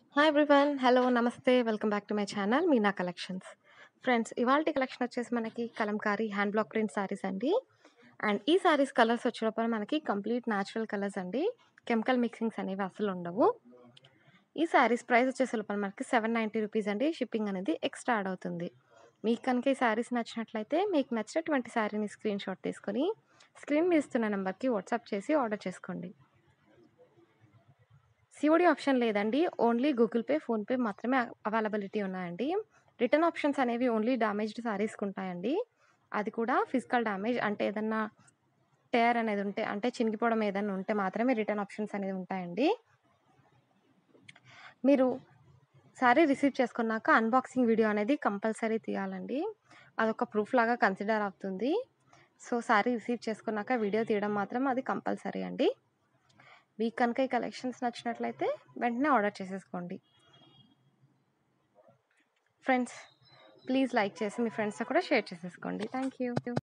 Hi everyone. Hello, నమస్తే. Welcome back to my channel Meena collections. Friends ఇవాల్టి collection వచ్చేసి మనకి kalamkari hand block print saris అండి. అండ్ ఈ సారీస్ కలర్స్ వచ్చేలోపల మనకి కంప్లీట్ న్యాచురల్ కలర్స్ అండి. కెమికల్ మిక్సింగ్స్ అనేవి అస్సలు ఉండవు. ఈ సారీస్ ప్రైస్ వచ్చేసే లోపల మనకి రూ. 790 అండి. షిప్పింగ్ అనేది ఎక్స్‌ట్రా యాడ్ అవుతుంది. మీకు కనుక ఈ సారీస్ నచ్చినట్లయితే మీకు నచ్చినటువంటి సారీని స్క్రీన్‌షాట్ తీసుకొని స్క్రీన్ మీద ఇస్తున్న నంబర్‌కి వాట్సాప్ చేసి ఆర్డర్ చేసుకోండి. సీఓడీ ఆప్షన్ లేదండి. ఓన్లీ గూగుల్ పే, ఫోన్‌పే మాత్రమే అవైలబిలిటీ ఉన్నాయండి. రిటర్న్ ఆప్షన్స్ అనేవి ఓన్లీ డ్యామేజ్డ్ సారీస్‌కి ఉంటాయండి. అది కూడా ఫిజికల్ డ్యామేజ్ అంటే ఏదన్నా టేర్ అనేది ఉంటే అంటే చినిగిపోవడం ఏదన్నా ఉంటే మాత్రమే రిటర్న్ ఆప్షన్స్ అనేవి ఉంటాయండి. మీరు సారీ రిసీవ్ చేసుకున్నాక అన్బాక్సింగ్ వీడియో అనేది కంపల్సరీ తీయాలండి. అదొక ప్రూఫ్ లాగా కన్సిడర్ అవుతుంది. సో, సారీ రిసీవ్ చేసుకున్నాక వీడియో తీయడం మాత్రం అది కంపల్సరీ అండి. మీకు కనుక ఈ కలెక్షన్స్ నచ్చినట్లయితే వెంటనే ఆర్డర్ చేసేసుకోండి. ఫ్రెండ్స్ ప్లీజ్ లైక్ చేసి మీ ఫ్రెండ్స్‌తో కూడా షేర్ చేసేసుకోండి. Thank you.